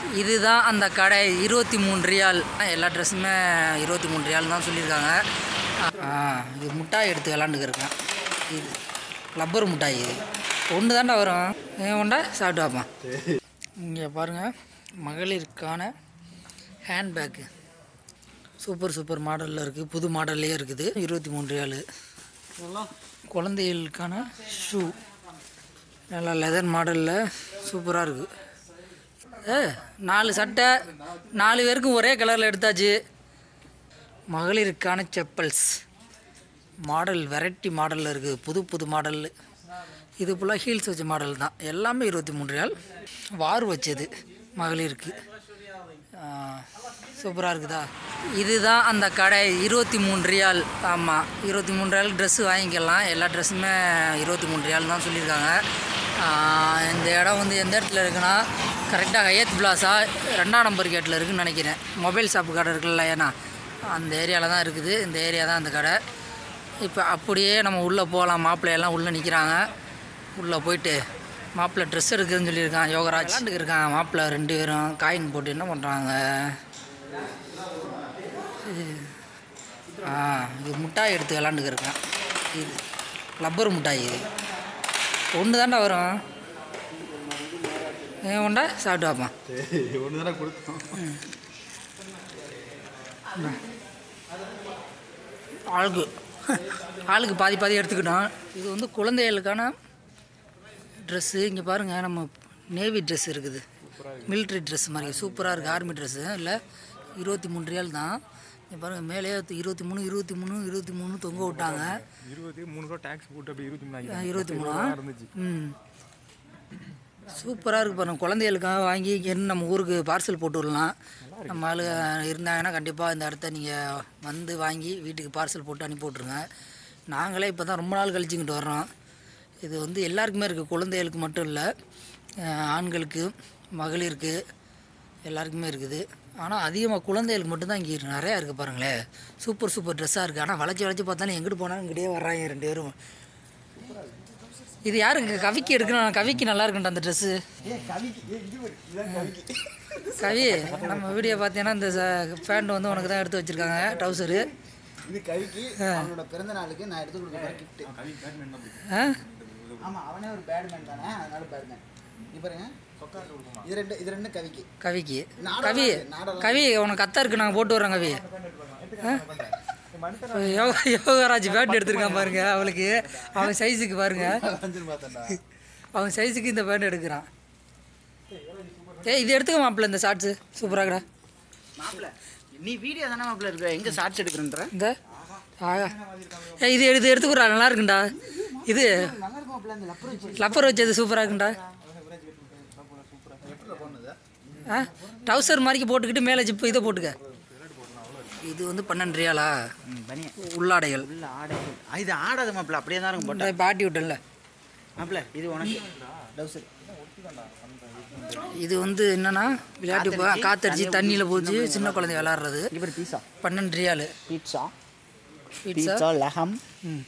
இதுதான் அந்த கடை இருபத்தி மூணு ரியால் எல்லா ட்ரெஸ்ஸுமே இருபத்தி மூணு ரியால் தான் சொல்லியிருக்காங்க ஆ இது மிட்டாய் எடுத்து விளாண்டுக்கிருக்கேன் இது ரப்பர் மிட்டாய் இது ஒன்று தாண்டா வரும் ஏன் உண்டா சாப்பிட்டு பார்ப்பான் இங்கே பாருங்கள் மகளிருக்கான ஹேண்ட்பேக்கு சூப்பர் சூப்பர் மாடலில் இருக்குது புது மாடல்லே இருக்குது இருபத்தி மூணு ரியாலு குழந்தைகளுக்கான ஷூ நல்லா லெதர் மாடலில் சூப்பராக இருக்குது ஏ நாலு சட்டை நாலு பேருக்கும் ஒரே கலரில் எடுத்தாச்சு மகளிருக்கான செப்பல்ஸ் மாடல் வெரைட்டி மாடலில் இருக்குது புது புது மாடல் இது ஃபுல்லாக ஹீல்ஸ் வச்ச மாடல் தான் எல்லாமே இருபத்தி மூணு ரியால் வார் வச்சது மகளிருக்கு சூப்பராக இருக்குதா இதுதான் அந்த கடை இருபத்தி மூணு ரியால் ஆமாம் இருபத்தி மூணு ரியால் ட்ரெஸ்ஸு வாங்கிக்கலாம் எல்லா ட்ரெஸ்ஸுமே இருபத்தி மூணு ரியால் தான் சொல்லியிருக்காங்க ஆஹ் இந்த இடம் வந்து எந்த இடத்துல இருக்குன்னா கரெக்டாக ஹயத் பிளாஸா ரெண்டாம் நம்பர் கேட்டில் இருக்குன்னு நினைக்கிறேன் மொபைல் ஷாப்பு கடை இருக்குல்ல ஏன்னா அந்த ஏரியாவில் தான் இருக்குது இந்த ஏரியா தான் அந்த கடை இப்போ அப்படியே நம்ம உள்ளே போகலாம் மாப்பிள்ளை எல்லாம் உள்ளே நிற்கிறாங்க உள்ளே போயிட்டு மாப்பிள்ளை ட்ரெஸ் எடுக்குதுன்னு சொல்லியிருக்கான் யோகராஜ் விளாண்டுக்கு இருக்காங்க மாப்பிள்ளை ரெண்டு பேரும் காயின் போட்டு என்ன பண்ணுறாங்க ஆ இது மிட்டாய் எடுத்து விளாண்டுக்கு இருக்கான் இது ரப்பர் மிட்டாய் இது ஒன்று தாண்டா வரும் ஏன் உண்டா சாப்பிட்டு பார்ப்பான் ஒன்று தானே கொடுத்தோம் ஆளுக்கு ஆளுக்கு பாதி பாதி எடுத்துக்கிட்டோம் இது வந்து குழந்தைகளுக்கான ட்ரெஸ்ஸு இங்கே பாருங்கள் நம்ம நேவி ட்ரெஸ் இருக்குது மிலிட்ரி ட்ரெஸ் மாதிரி சூப்பராக இருக்குது ஆர்மி ட்ரெஸ்ஸு இல்லை இருபத்தி மூணு ரியால் தான் இங்கே பாருங்கள் மேலே இருபத்தி மூணு இருபத்தி மூணு இருபத்தி மூணு தொங்க விட்டாங்க இருபது மூணு ரூபா டேக்ஸ் போட்டு அப்படி இருபத்தி மூணு அஹ் இருபத்தி மூணா இருந்துச்சு ம் சூப்பராக இருக்குது பாருங்க குழந்தைகளுக்காக வாங்கி இங்கேருந்து நம்ம ஊருக்கு பார்சல் போட்டு விடலாம் நம்ம ஆளு இருந்தாங்கன்னா கண்டிப்பாக இந்த இடத்த நீங்கள் வந்து வாங்கி வீட்டுக்கு பார்சல் போட்டு அனுப்பி விட்ருங்க நாங்களே இப்போ தான் ரொம்ப நாள் கழிச்சுக்கிட்டு வர்றோம் இது வந்து எல்லாருக்குமே இருக்குது குழந்தைகளுக்கு மட்டும் இல்லை அஹ் ஆண்களுக்கு மகளிருக்கு எல்லாருக்குமே இருக்குது ஆனால் அதிகமாக குழந்தைகளுக்கு மட்டும்தான் இங்கே நிறையா இருக்குது பாருங்களேன் சூப்பர் சூப்பர் ட்ரெஸ்ஸாக இருக்குது ஆனால் வளைச்சி வளைச்சி பார்த்தாலும் எங்கிட்டு போனாலும் இங்கிட்டே வர்றாங்க ரெண்டு பேரும் இது யாருக்கு கவிக்கு எடுக்கணும் கவிக்கு நல்லா இருக்குண்டா அந்த ட்ரெஸ்ஸு கவி நம்ம வீடியோ பார்த்தீங்கன்னா இந்த பேண்ட் வந்து உனக்கு தான் எடுத்து வச்சுருக்காங்க ட்ரௌசரு இது கவிக்கு அவனோட பிறந்த நாளுக்கு நான் எடுத்து கொடுக்க போற gift. ஆ ஆமா அவனே ஒரு பேட்மேன் தானே அதனால பேட்மேன் இது பாருங்க இது ரெண்டு இது ரெண்டு கவிக்கு கவிக்கு நாடகம் கவி இருக்கு, நாடகம். கவி உனக்கு அத்தா இருக்கு நாங்கள் போட்டு வரோம் கவி ஆ? யோகா யோகராஜ் பேண்ட் எடுத்திருக்கான் பாருங்க அவளுக்கு அவன் சைஸுக்கு பாருங்க பார்த்தேன்டா அவன் சைஸுக்கு இந்த பேண்ட் எடுக்கிறான் ஏய் இது எடுத்துக்க மாப்பிள்ள இந்த ஷார்ட்ஸு சூப்பராகடா மாப்பிள்ள நீ வீடியோ தானே மாப்பிள்ள இருக்கிற எங்க ஷார்ட்ஸ் எடுக்கிறன்ற இந்த ஆகா ஏய் இது இது எடுத்துக்கிறா நல்லா இருக்குண்டா இது நல்லா இருக்கும் மாப்பிள்ள இந்த லப்பர் வச்சு லப்பர் வச்சது சூப்பராக இருக்குண்டா ஆ டவுசர் மாதிரிக்கு போட்டுக்கிட்டு மேலே ஜிப்பு இதை போட்டுக்க இது வந்து பன்னெண்டு ரியாலா பனியன் உள்ளாடைகள் உள்ள ஆடை இது ஆடாத மாப்பிள்ள அப்படியே தான் இருக்கும் போட்டா இந்த பாட்டி விட்டல மாப்பிள்ள இது உனக்கு டவுசர் இது வந்து என்னன்னா விளையாட்டு போ காத்தடிச்சு தண்ணியில் போச்சு சின்ன குழந்தை விளாட்றது இப்போ பீஸா பன்னெண்டு ரியாலு பீட்சா பீட்சா பீட்சா லஹம் ம்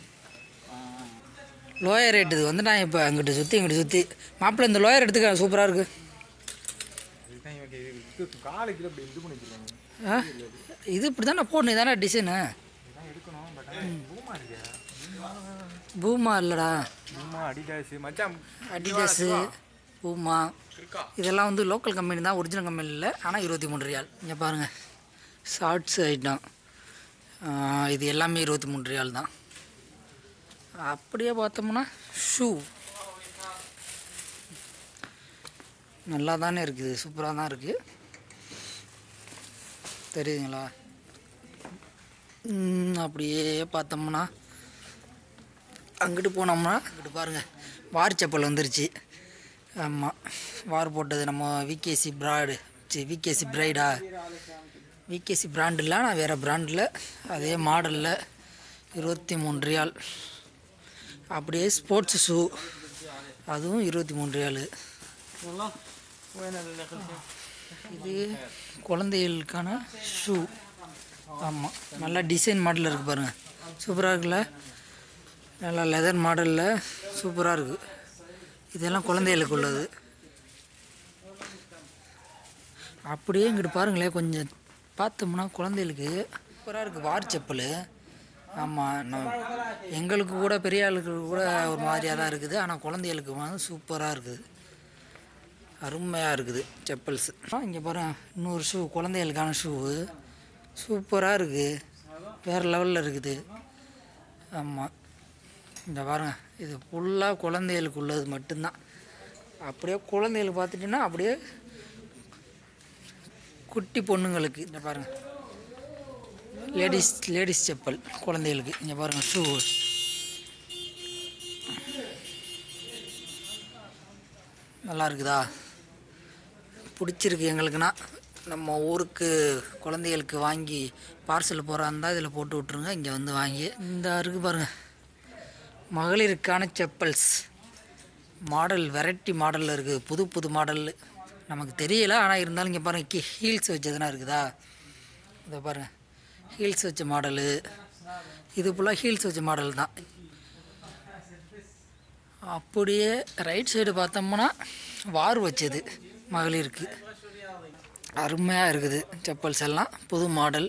லோயர் ரேட் இது வந்து நான் இப்போ அங்கிட்டு சுற்றி இங்கிட்டு சுற்றி மாப்பிள்ளை இந்த லோயர் எடுத்துக்க சூப்பராக இருக்குது இதுதான் இவங்க இது இது காலுக்கு அப்படி இது பண்ணி வச்சிருக்காங்க ஆ இது இப்படி தானே போடணும் இதானே டிசைனு இதுதான் எடுக்கணும் பட் ஆனால் பூமா இருக்கியா பூமா இல்லைடா பூமா அடிடாஸ் மச்சான் அடிடாஸு பூமா இதெல்லாம் வந்து லோக்கல் கம்பெனி தான் ஒரிஜினல் கம்பெனி இல்லை ஆனால் இருபத்தி மூணு ரியால் இங்கே பாருங்கள் ஷார்ட்ஸ் ஐட்டம் இது எல்லாமே இருபத்தி மூணு ரியால் தான் அப்படியே பார்த்தோம்னா ஷூ நல்லா தானே இருக்குது சூப்பராக தான் இருக்குது தெரியுதுங்களா ம், அப்படியே பார்த்தோம்னா அங்கிட்டு போனோம்னா அங்கிட்டு பாருங்கள் வார் செப்பல் வந்துருச்சு ஆமாம் வார் போட்டது நம்ம விகேசி பிராடு சி விகேசி பிரைடா விகேசி பிராண்ட் இல்லை நான் வேறு பிராண்டில் அதே மாடலில் இருபத்தி மூணு ரியால் அப்படியே ஸ்போர்ட்ஸ் ஷூ அதுவும் இருபத்தி மூணு ரியாலு இது குழந்தைகளுக்கான ஷூ ஆமாம் நல்லா டிசைன் மாடலில் இருக்குது பாருங்கள் சூப்பராக இருக்குல்ல நல்லா லெதர் மாடலில் சூப்பராக இருக்குது இதெல்லாம் குழந்தைகளுக்கு உள்ளது அப்படியே இங்கிட்டு பாருங்களேன் கொஞ்சம் பார்த்தோம்னா குழந்தைகளுக்கு சூப்பராக இருக்குது வார் செப்பல் ஆமாம் நான் எங்களுக்கு கூட பெரிய ஆளுக்கு கூட ஒரு மாதிரியாக தான் இருக்குது ஆனால் குழந்தைகளுக்கு வந்து சூப்பராக இருக்குது அருமையாக இருக்குது செப்பல்ஸ் இங்கே பாருங்க இன்னொரு ஷூ குழந்தைகளுக்கான ஷூவு சூப்பராக இருக்குது வேறு லெவலில் இருக்குது ஆமாம் இந்த பாருங்க இது ஃபுல்லாக குழந்தைகளுக்கு உள்ளது மட்டும்தான் அப்படியே குழந்தைகளுக்கு பார்த்துட்டிங்கன்னா அப்படியே குட்டி பொண்ணுங்களுக்கு இந்த பாருங்க லேடிஸ் லேடிஸ் செப்பல் குழந்தைகளுக்கு இங்கே பாருங்கள் ஷூ நல்லா இருக்குதா பிடிச்சிருக்கு எங்களுக்குன்னா நம்ம ஊருக்கு குழந்தைகளுக்கு வாங்கி பார்சல் போகிறா இருந்தால் இதில் போட்டு விட்ருங்க இங்கே வந்து வாங்கி இந்த இருக்கு பாருங்கள் மகளிருக்கான செப்பல்ஸ் மாடல் வெரைட்டி மாடலில் இருக்குது புது புது மாடல் நமக்கு தெரியல ஆனால் இருந்தாலும் இங்கே பாருங்கள் கீ ஹீல்ஸ் வச்சதுனா இருக்குதா இதை பாருங்கள் ஹீல்ஸ் வச்ச மாடலு இது ஃபுல்லாக ஹீல்ஸ் வச்ச மாடல் தான் அப்படியே ரைட் சைடு பார்த்தோம்னா வார் வச்சது மகளிருக்கு அருமையாக இருக்குது செப்பல்ஸ் எல்லாம் புது மாடல்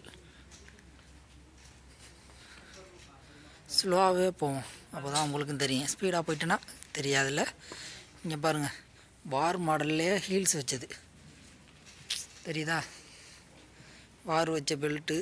ஸ்லோவாகவே போவோம் அப்போ தான் உங்களுக்கும் தெரியும் ஸ்பீடாக போயிட்டுனா தெரியாதுல்ல இங்கே பாருங்கள் வார் மாடல்லையே ஹீல்ஸ் வச்சது தெரியுதா வார் வச்ச பெல்ட்டு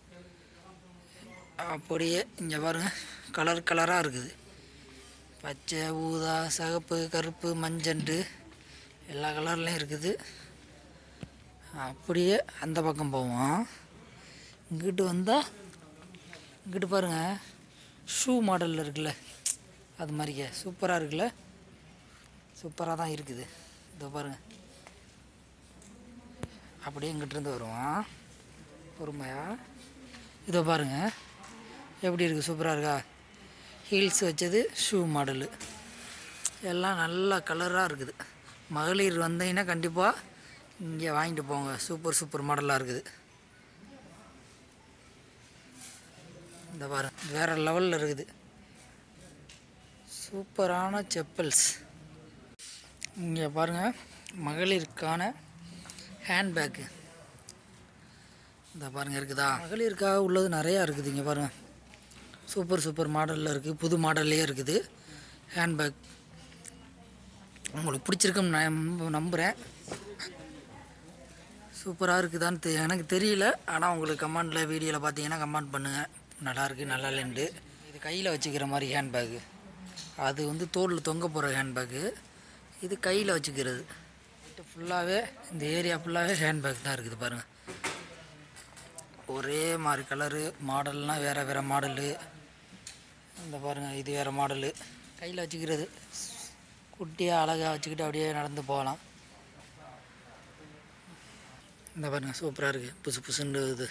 அப்படியே இங்கே பாருங்கள் கலர் கலராக இருக்குது பச்சை ஊதா சிகப்பு கருப்பு மஞ்சண்டு எல்லா கலர்லேயும் இருக்குது அப்படியே அந்த பக்கம் போவோம் இங்கிட்டு வந்தால் இங்கிட்டு பாருங்கள் ஷூ மாடலில் இருக்குல்ல அது மாதிரிக்க சூப்பராக இருக்குல்ல சூப்பராக தான் இருக்குது இதோ பாருங்கள் அப்படியே இங்கிட்டிருந்து வருவோம் பொறுமையாக இதோ பாருங்கள் எப்படி இருக்குது சூப்பராக இருக்கா ஹீல்ஸ் வச்சது ஷூ மாடலு எல்லாம் நல்ல கலராக இருக்குது மகளிர் வந்தீங்கன்னா கண்டிப்பாக இங்கே வாங்கிட்டு போங்க சூப்பர் சூப்பர் மாடலாக இருக்குது இந்த பாரு வேறு லெவலில் இருக்குது சூப்பரான செப்பல்ஸ் இங்கே பாருங்கள் மகளிருக்கான ஹேண்ட்பேக்கு இந்த பாருங்கள் இருக்குதா மகளிருக்காக உள்ளது நிறையா இருக்குது இங்கே பாருங்கள் சூப்பர் சூப்பர் மாடலில் இருக்குது புது மாடல்லையே இருக்குது ஹேண்ட்பேக் உங்களுக்கு பிடிச்சிருக்குன்னு நான் நம்ப- நம்புகிறேன் சூப்பராக இருக்குதான்னு தெ- எனக்கு தெரியல ஆனால் உங்களுக்கு கமெண்டில் வீடியோவில் பார்த்தீங்கன்னா கமெண்ட் பண்ணுங்கள் நல்லா இருக்கு நல்லா இல்லைன்ட்டு இது கையில் வச்சுக்கிற மாதிரி ஹேண்ட்பேக்கு அது வந்து தோளில் தொங்க போகிற ஹேண்ட்பேக்கு இது கையில் வச்சுக்கிறது ஃபுல்லாகவே இந்த ஏரியா ஃபுல்லாகவே ஹேண்ட்பேக் தான் இருக்குது பாருங்கள் ஒரே மாதிரி கலரு மாடல்லாம் வேறு வேறு மாடலு இந்த பாருங்கள் இது வேறு மாடலு கையில் வச்சுக்கிறது குட்டியாக அழகாக வச்சுக்கிட்டு அப்படியே நடந்து போகலாம் இந்த பாருங்கள் சூப்பராக இருக்குது புசு புசுன்னு இது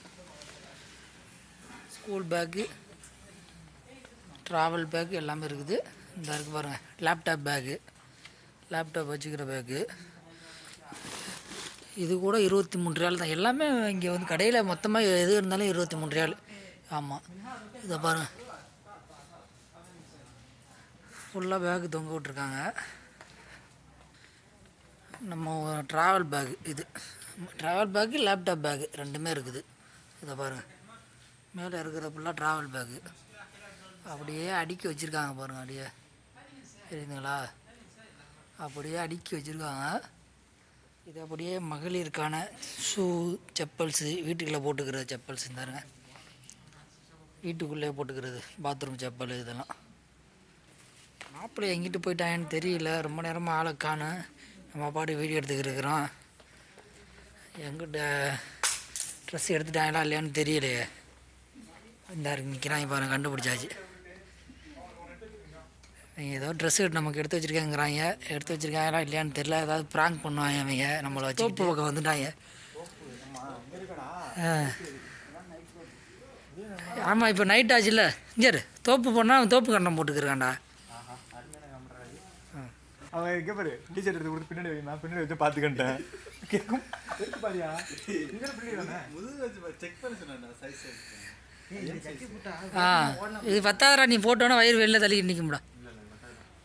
ஸ்கூல் பேக்கு ட்ராவல் பேக் எல்லாமே இருக்குது இந்த இருக்குது பாருங்கள் லேப்டாப் பேக்கு லேப்டாப் வச்சுக்கிற பேக்கு இது கூட இருபத்தி மூணு ரியால் தான் எல்லாமே இங்கே வந்து கடையில் மொத்தமாக எது இருந்தாலும் இருபத்தி மூணு ரியால் ஆமாம் இதை பாருங்கள் ஃபுல்லாக பேக்கு தொங்க விட்ருக்காங்க நம்ம ட்ராவல் பேக் இது ட்ராவல் பேக்கு லேப்டாப் பேக்கு ரெண்டுமே இருக்குது இதை பாருங்கள் மேலே இருக்கிற ஃபுல்லாக ட்ராவல் பேக்கு அப்படியே அடுக்கி வச்சுருக்காங்க பாருங்கள் அப்படியே தெரியுதுங்களா அப்படியே அடுக்கி வச்சுருக்காங்க இது அப்படியே மகளிருக்கான ஷூ செப்பல்ஸு வீட்டுக்குள்ளே போட்டுக்கிற செப்பல்ஸ் இருந்தாருங்க வீட்டுக்குள்ளே போட்டுக்கிறது பாத்ரூம் செப்பல் இதெல்லாம் மாப்பிள்ளை எங்கிட்டு போயிட்டாங்கன்னு தெரியல ரொம்ப நேரமாக ஆளை காணும் நம்ம பாட்டு வீடியோ எடுத்துக்கிட்டு இருக்கிறோம் எங்கிட்ட ட்ரெஸ் எடுத்துட்டாங்களா இல்லையான்னு தெரியலையே இந்த நிற்கிறாங்க பாருங்க கண்டுபிடிச்சாச்சு அவங்க ஏதோ ட்ரெஸ் நமக்கு எடுத்து வச்சுருக்காங்கிறாங்க எடுத்து வச்சுருக்காங்களா இல்லையான்னு தெரியல ஏதாவது ப்ராங்க் பண்ணுவாங்க அவங்க நம்மளை வச்சு தோப்பு பக்கம் வந்துட்டாங்க ஆ ஆமாம் இப்போ நைட் ஆச்சுல்ல இங்கே தோப்பு போனால் அவன் தோப்பு கண்டம் போட்டுக்கிறான்டா அவன் இங்கே பாரு டீச்சர் எடுத்து கொடுத்து பின்னாடி வை நான் பின்னாடி வச்சு பார்த்துக்கிட்டேன் கேட்கும் எடுத்து பாரியா இங்கே பின்னாடி தானே ஆ இது பத்தாதரா நீ போட்டோன்னா வயிறு வெளில தள்ளி நிற்கும்டா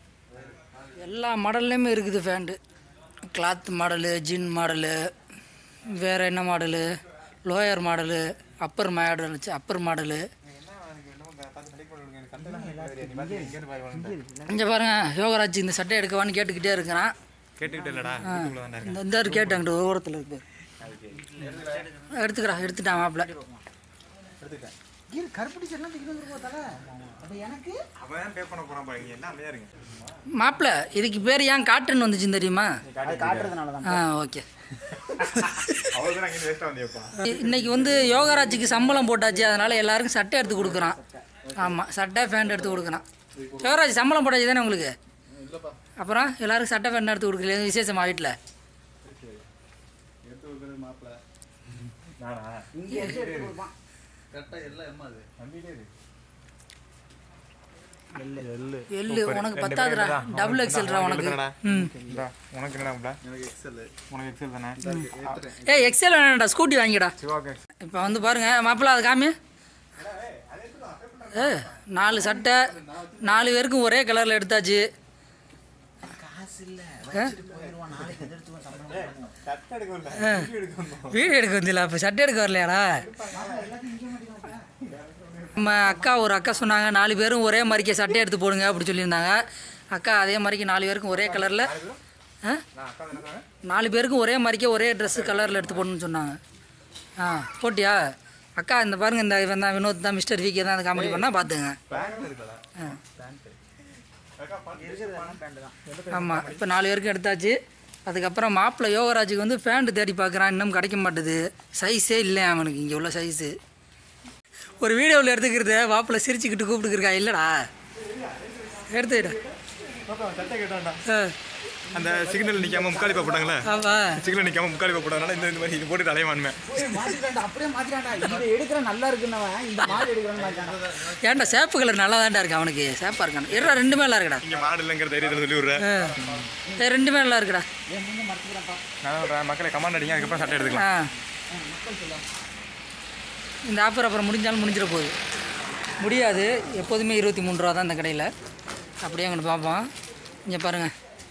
எல்லா மாடல்லையுமே இருக்குது pant cloth model jean model வேறு என்ன model lower model upper model upper model என்ன எனக்கு என்னமோ பார்த்து செலக்ட் பண்ணி விடுங்க எனக்கு சட்டைலாம் நீ பார்த்து இங்கேருந்து பாரு வந்துட்டேன் இங்கே பாருங்க யோகராஜ் இந்த சட்டை எடுக்கவான்னு கேட்டுக்கிட்டே இருக்கிறான் கேட்டுக்கிட்டு இல்லடா வீட்டுக்குள்ள தான்டா இந்த இந்த ஒரு கேட்டு அங்கிட்டு ஒரு ஓரத்தில் இருக்கு எடுத்துக்கிறா எடுத்துட்டான் மாப்பிள்ள எடுத்துக்கிட்டேன் கீழ் கருப்பு டீச்சர்லாம் தூக்கிட்டு வந்துருப்போம் தலை அப்போ எனக்கு அவன் தான் பே பண்ண போறான் பாருங்க என்ன அமைதியா இருங்க மாப்பிள்ள இதுக்கு பேர் ஏன் காட்டுன்னு வந்துச்சு தெரியுமா அது காட்டுறதுனால தான் ஆ ஓகே அவள் தான் இங்கே வேஸ்ட்டாக வந்தியப்பா இன்னைக்கு வந்து யோகராஜுக்கு சம்பளம் போட்டாச்சு அதனால எல்லாருக்கும் சட்டை எடுத்து கொடுக்குறான் ஆமாம் சட்டை ஃபேண்ட் எடுத்து கொடுக்குறான் யோகராஜ் சம்பளம் போட்டாச்சு தானே உங்களுக்கு அப்புறம் எல்லாருக்கும் சட்டை ஃபேண்ட் எடுத்து கொடுக்கல எதுவும் விசேஷமா வீட்டில் நானா இங்கே எடுத்து எடுத்து கொடுப்பான் நம்பிட்டே இரு எள்ளு உனக்கு பத்தாதுடா டபுள் எக்ஸல்ரா உனக்கு ம் இந்தா, உனக்கு என்னடா எனக்கு எக்ஸல் உனக்கு எக்ஸல் தானே ஏய் எக்ஸல் வேணாம்டா ஸ்கூட்டி வாங்கிடா சிவாக்கு இப்போ வந்து பாருங்க மாப்பிள்ள அது காமி ஏ நாலு சட்டை நாலு பேருக்கும் ஒரே கலரில் எடுத்தாச்சு காசு இல்லை வச்சுட்டு போயிடுவான் நாளைக்கு எது எடுத்துவோம் சம்பளம் கொடுக்கணும். சட்டை எடுக்க வரல வீடியோ எடுக்க வந்தோம் வீடியோ எடுக்க வந்தில அப்போ சட்டை எடுக்க வரலையாடா நம்ம அக்கா ஒரு அக்கா சொன்னாங்க நாலு பேரும் ஒரே மாதிரிக்கே சட்டை எடுத்து போடுங்க அப்படி சொல்லியிருந்தாங்க அக்கா அதே மாதிரிக்கு நாலு பேருக்கும் ஒரே கலரில் ஆ நான் அக்கா என்ன சொன்னேன் நாலு பேருக்கும் ஒரே மாதிரிக்கே ஒரே ட்ரெஸ்ஸு கலரில் எடுத்து போடணும்னு சொன்னாங்க ஆ போட்டியா அக்கா இந்த பாருங்க இந்த இவன் தான் வினோத் தான் மிஸ்டர் விகே தான் அந்த காமெடி பண்ணால் பார்த்துங்க பேண்ட் இருக்கல ஆ அக்கா பாத்து இருக்கிறது எல்லாம் பேண்ட் தான் ஆமாம் இப்போ நாலு பேருக்கு எடுத்தாச்சு அதுக்கப்புறம் மாப்பிள்ளை யோகராஜுக்கு வந்து பேண்ட் தேடி பார்க்குறான் இன்னும் கிடைக்க மாட்டுது சைஸே இல்லை அவனுக்கு இங்கே உள்ள சைஸு ஒரு வீடியோவில் எடுத்துக்கிறத மாப்பிள்ளை சிரிச்சுக்கிட்டு கூப்பிட்டுருக்கா இல்லைடா எடுத்துக்கிட்ட பாப்பா, சட்டை கேட்டான்டா ஆ அந்த சிக்னல் நிக்காம முக்காலிப்பா போட்டாங்களே ஆமாம் சிக்னல் நிக்காம முக்காலிப்பா போட்டதுனால இந்த இந்த மாதிரி இது போட்டு அலைவான்மே ஏய், மாத்திட்டான்டா அப்படியே மாத்திட்டான்டா இதை எடுக்கிற நல்லா இருக்குன்னவன் இந்த மாதிரி எடுக்கிறான்னு மாட்டான் ஏன்டா சேப்பு கலர் நல்லா தான்டா இருக்கு அவனுக்கு சேப்பாக இருக்கான் இருடா ரெண்டுமே நல்லா இருக்குடா இங்க மாடு இல்லைங்கிற தைரியத்தில் சொல்லி விடுறேன் ஆ ஏய், ரெண்டுமே நல்லா இருக்குடா என் முன்னே மறைச்சிக்கிறான்ப்பா நான் சொல்றேன், மக்களை கமாண்ட் அடிங்க அதுக்கப்புறம் சட்டை எடுத்துக்கலாம் ஆ இந்த ஆஃபர் அப்புறம் முடிஞ்சாலும் முடிஞ்சிட போகுது முடியாது எப்போதுமே இருபத்தி மூணு ரூபா தான் இந்த கடையில் அப்படியே அங்கிட்டு பார்ப்போம் இங்கே பாருங்கள்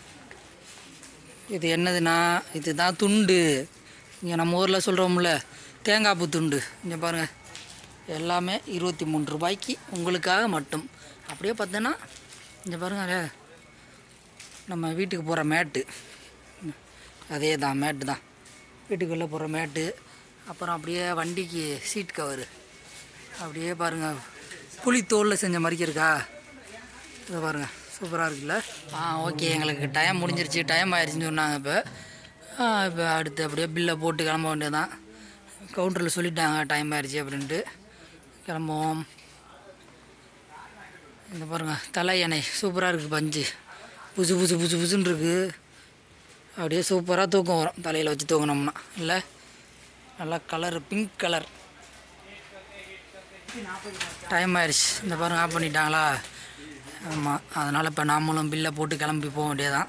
இது என்னதுன்னா இதுதான் துண்டு இங்கே நம்ம ஊரில் சொல்கிறோம்ல தேங்காய் பூ துண்டு இங்கே பாருங்கள் எல்லாமே இருபத்தி மூணு ரூபாய்க்கு உங்களுக்காக மட்டும் அப்படியே பார்த்தோன்னா இங்கே பாருங்கள் நம்ம வீட்டுக்கு போகிற மேட்டு அதே தான் மேட்டு தான் வீட்டுக்குள்ளே போகிற மேட்டு அப்புறம் அப்படியே வண்டிக்கு சீட் கவரு அப்படியே பாருங்கள் புளி தோலில் செஞ்ச மாதிரி இருக்கா இதை பாருங்கள் சூப்பராக இருக்குல்ல ஆ ஓகே எங்களுக்கு டைம் முடிஞ்சிருச்சு டைம் ஆயிடுச்சுன்னு சொன்னாங்க இப்போ இப்போ அடுத்து அப்படியே பில்லை போட்டு கிளம்ப வேண்டியதான் கவுண்டரில் சொல்லிட்டாங்க டைம் ஆயிடுச்சு அப்படின்ட்டு கிளம்புவோம் இந்த பாருங்கள் தலை எண்ணெய் சூப்பராக இருக்குது பஞ்சு புசு புசு புசு புசுன்னு இருக்குது அப்படியே சூப்பராக தூக்கம் வரும் தலையில் வச்சு தூங்கினோம்னா இல்லை நல்லா கலர் பிங்க் கலர் டைம் ஆயிடுச்சு இந்த பாருங்க ஆஃப் பண்ணிட்டாங்களா ஆமாம் அதனால் இப்போ நாமளும் பில்லை போட்டு கிளம்பி போக வேண்டியதான்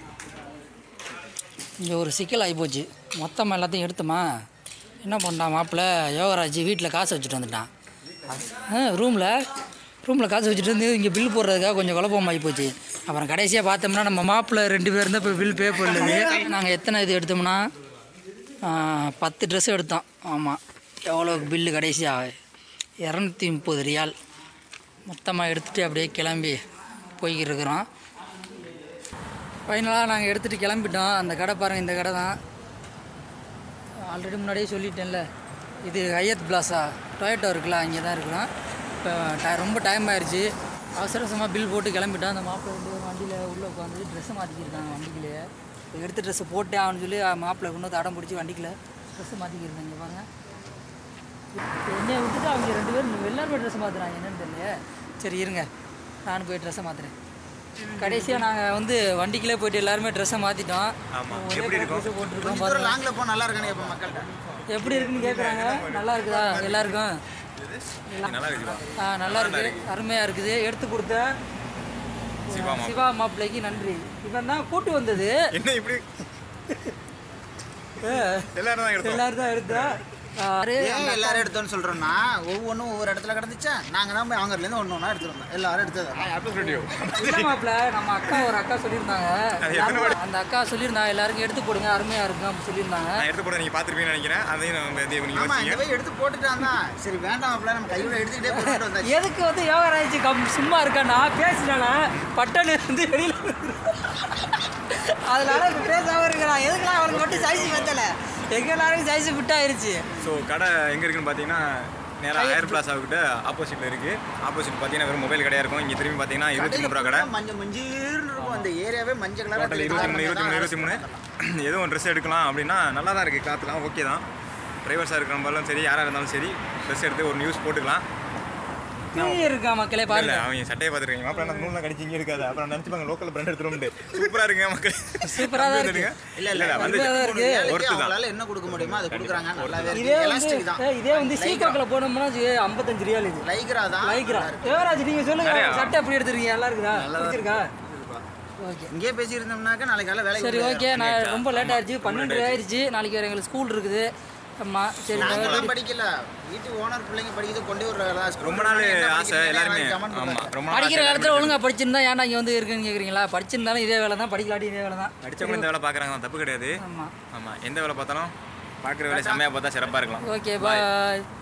இங்கே ஒரு சிக்கல் ஆகிப்போச்சு மொத்தமாக எல்லாத்தையும் எடுத்தோமா என்ன பண்ணிட்டான் மாப்பிள்ளை யோகராஜ் வீட்டில் காசு வச்சுட்டு வந்துட்டான் ஆ ரூமில் ரூமில் காசு வச்சுட்டு வந்து இங்கே பில் போடுறதுக்காக கொஞ்சம் குழப்பமாகி போச்சு அப்புறம் கடைசியாக பார்த்தோம்னா நம்ம மாப்பிள்ளை ரெண்டு பேர் தான் இப்போ பில் பே பண்ணுது நாங்கள் எத்தனை இது எடுத்தோம்னா ஆ, பத்து ட்ரெஸ் எடுத்தோம் ஆமாம் எவ்வளோ பில்லு கடைசியாக இரநூத்தி முப்பது ரியால் மொத்தமாக எடுத்துகிட்டு அப்படியே கிளம்பி போய்கிட்டு இருக்கிறோம் ஃபைனலாக நாங்கள் எடுத்துகிட்டு கிளம்பிட்டோம் அந்த கடை பாருங்கள் இந்த கடை தான் ஆல்ரெடி முன்னாடியே சொல்லிட்டேன்ல இது ஹையத் பிளாஸா டொயேட்டோ இருக்குல்ல அங்கே தான் இருக்கிறோம் இப்போ டை ரொம்ப டைம் ஆயிடுச்சு அவசர அவசரமாக பில் போட்டு கிளம்பிட்டோம் அந்த மாப்பிள்ளை வந்து வண்டியில் உள்ளே உட்காந்து ட்ரெஸ்ஸை மாற்றிக்கிருக்காங்க வண்டிக்குள்ளேயே இப்போ எடுத்த ட்ரெஸ்ஸை போட்டே ஆகணும்னு சொல்லி மாப்பிள்ளை இன்னொரு அடம் பிடிச்சி வண்டிக்குள்ள ட்ரெஸ்ஸை மாற்றிக்கிருந்தாங்க இங்கே பாருங்க என்னை விட்டுட்டு அவங்க ரெண்டு பேரும் எல்லாருமே ட்ரெஸ் மாற்றுறாங்க என்னன்னு தெரியல சரி இருங்க நானும் போய் ட்ரெஸ்ஸை மாற்றுறேன் கடைசியாக நாங்கள் வந்து வண்டிக்குள்ளே போயிட்டு எல்லாருமே ட்ரெஸ்ஸை மாற்றிட்டோம் எப்படி இருக்கும் போட்டுருக்கோம் பாருங்க தூரம் லாங்கில் போ நல்லா இருக்கானே இப்போ மக்கள்கிட்ட எப்படி இருக்குன்னு கேட்குறாங்க நல்லா இருக்குதா எல்லாருக்கும் நல்லா இருக்குதா ஆ நல்லா இருக்கு அருமையாக இருக்குது எடுத்து கொடுத்த சிவா மாப்பிள்ளைக்கு நன்றி இவன் தான் கூட்டு வந்தது என்ன இப்படி எல்லாரும் தான் எடுத்தோம் எல்லாரும் தான் எடுத்தா யாரு? ஏன் எல்லாரும் எடுத்தோன்னு சொல்றோம்னா ஒவ்வொன்றும் ஒவ்வொரு இடத்துல கிடந்துச்சா நாங்க தான் போய் அவங்கலேருந்து ஒன்று ஒன்றா எடுத்துட்டு வந்தோம் எல்லாரும் எடுத்தது ஆப்பிள் ரேடியோ இல்ல மாப்பிள்ள நம்ம அக்கா ஒரு அக்கா சொல்லியிருந்தாங்க அந்த அக்கா சொல்லியிருந்தாங்க எல்லாருக்கும் எடுத்து போடுங்க அருமையா இருக்கும் அப்படின்னு சொல்லியிருந்தாங்க நான் எடுத்து போட நீங்க பாத்துருப்பீங்கன்னு நினைக்கிறேன் அதையும் நம்ம இது நீங்க ஆமா இந்த வச்சீங்க போய் எடுத்து போட்டுட்டான் தான் சரி வேண்டாம் அப்படிலாம் நம்ம கையோட எடுத்துக்கிட்டே போட்டுட்டு வந்தாச்சு எதுக்கு வந்து யோகராஜ் கம் சும்மா இருக்கானா பேசினானா பட்டனு வந்து வெளியில அதனால இப்ப பேசாம இருக்கிறான் எதுக்குலாம் அவனுக்கு மட்டும் சைஸ் பத்தல எங்க எல்லாருக்கும் சைஸ் ஃபிட் ஆயிருச்சு ஸோ கடை எங்கே இருக்குன்னு பார்த்தீங்கன்னா நேராக ஏர் பிளாஸா கிட்ட ஆப்போசிட்டில் இருக்குது ஆப்போசிட் பார்த்தீங்கன்னா வெறும் மொபைல் கடையாக இருக்கும் இங்கே திரும்பி பார்த்தீங்கன்னா இருபத்தி மூணு ரூபா கடை மஞ்சள் மஞ்சள்னு இருக்கும் அந்த ஏரியாவே மஞ்சள் கலர் டோட்டல் இருபத்தி மூணு இருபத்தி மூணு இருபத்தி மூணு எதுவும் ட்ரெஸ் எடுக்கலாம் அப்படின்னா நல்லா தான் இருக்குது கிளாத்லாம் ஓகே தான் டிரைவர்ஸாக இருக்கிறவங்களும் சரி யாராக இருந்தாலும் சரி ட்ரெஸ் எடுத்து ஒரு நியூஸ் போட்டுக்கலாம் கீழே இருக்கா மக்களே இல்லை பாருங்க அவங்க சட்டையை பார்த்துருக்கீங்க அப்புறம் அந்த நூலில் கடிச்சு இங்கே இருக்காது அப்புறம் நினச்சிப்பாங்க லோக்கல் பிராண்ட் எடுத்துருவோம்ட்டு சூப்பராக இருக்குங்க மக்கள் சூப்பரா தான் இருக்கு. இல்ல இல்ல இல்ல, வந்து சூப்பரா தான் இருக்கு. ஒர்த்து தான். அவங்களால என்ன கொடுக்க முடியுமோ அதை கொடுக்குறாங்க நல்லாவே இதே இருக்கு வந்து எலாஸ்டிக் தான் ஏய், இதே வந்து சீக்காக்கில் போனோம்னா வச்சுக்கோ, 55 ரியால் இது லைக்ரா தான் லைக்ரா யுவராஜ் நீங்க சொல்லுங்க நிறையா. சட்டை எப்படி எடுத்துருக்கீங்க நல்லா இருக்குதா பிடிச்சிருக்கா ஓகே இங்கேயே பேசியிருந்தோம்னாக்க நாளைக்கு காலைல வேலைக்கு சரி போக ஓகே நான் ரொம்ப லேட் ஆயிடுச்சு பன்னெண்டு ஆயிடுச்சு நாளைக்கு வேறு எங்களுக்கு ஸ்கூல் இருக்குது ஆமாம் சரி நாங்களாம் படிக்கல வீட்டு ஓனர் பிள்ளைங்க படிக்கிறது கொண்டு வர்றதா ரொம்ப நாள் ஆசை எல்லாருமே ஆமாம் ரொம்ப நாள் படிக்கிற ஆசை காலத்தில் ஒழுங்கா படிச்சிருந்தா ஏன்டா இங்கே வந்து இருக்குன்னு கேட்குறீங்களா படிச்சிருந்தாலும் இதே வேலை தான் படிக்கலாட்டி இதே வேலை தான் படித்தவங்க இந்த வேலை பார்க்குறாங்க தப்பு கிடையாது ஆமாம் ஆமாம் எந்த வேலை பார்த்தாலும் பார்க்குற வேலை செம்மையாக பார்த்தா சிறப்பாக இருக்கலாம் ஓகே பாய்